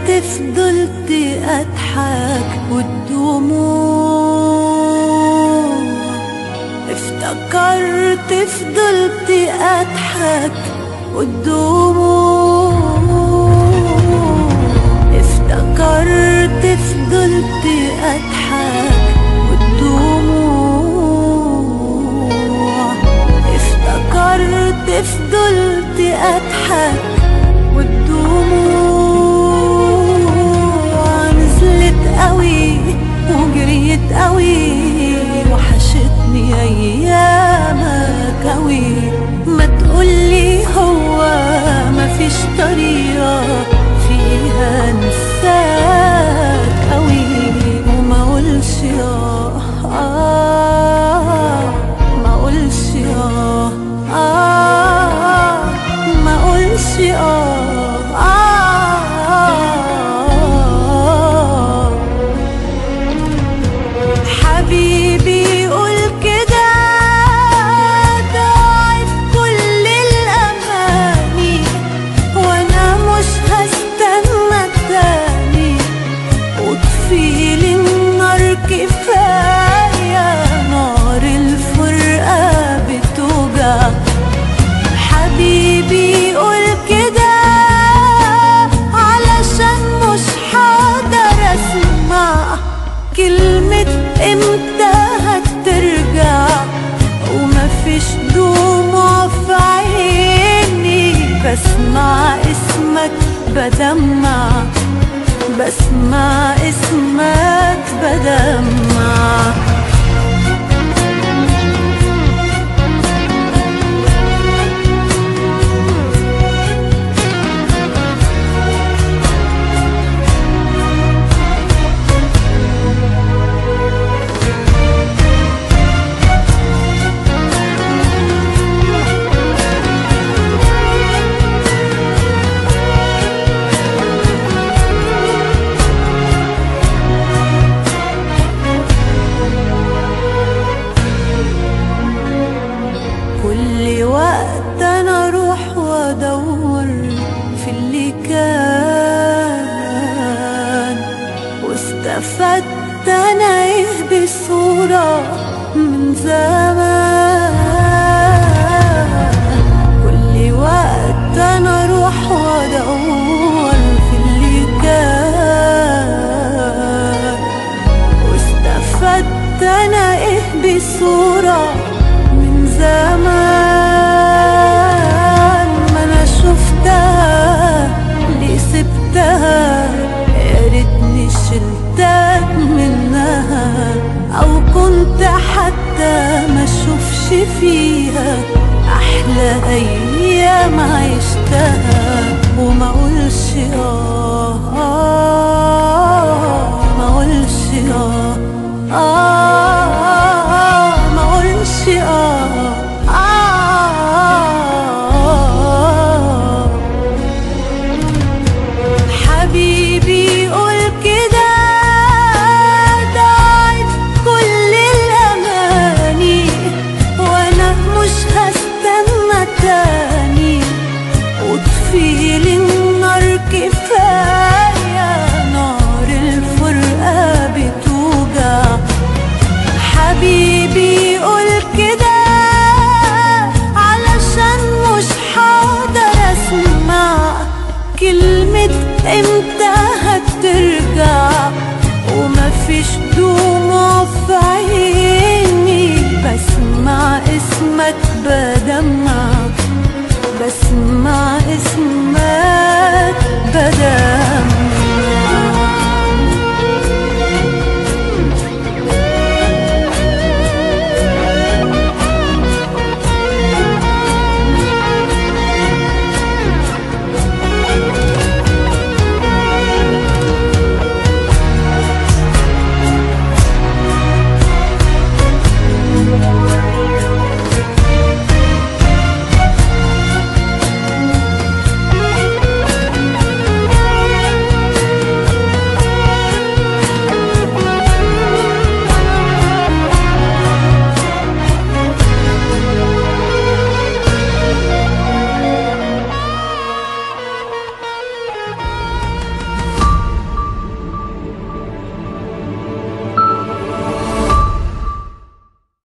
فضلت أضحك والدموع افتكرت فضلت أضحك والدموع افتكرت فضلت أضحك والدموع افتكرت فضلت أضحك والدموع نزلت قوي وجريت قوي وحشتني ايامك قوي ما تقولي هو مفيش طريقة فيها انساك قوي وما اقولش اه آه ما اقولش اه آه ما اقولش اه آه حبيبي قول كده ضاعت كل الأماني وأنا مش هستنى تاني وطفيلي النار كفاية نار الفرقة بتوجع حبيبي قول كده علشان مش حقدر اسمع كلمة امتى هترجع ومفيش دموع في عيني بسمع اسمك بدمع بسمع اسمك بدمع كل وقت انا اروح وادور في اللي كان واستفدت انا ايه بصورة من زمان كل وقت انا اروح وادور في اللي كان واستفدت انا ايه بصورة من زمان ما انا شفتها ليه سبتها يا ريتني شلتك منها او كنت حتى ما اشوفش فيها احلى ايام عشتها وما اقولش اه آه، ما اقولش اه آه ما اقولش اه آه حبيبي قول كده ضاعت كل الأماني وأنا مش هستنى تاني وطفيلي النار كفاية نار الفرقة بتوجع حبيبي قول كده علشان مش حقدر اسمع كلمة امتى هترجع ومفيش دموع في عيني بسمع اسمك بدمع بسمع اسمك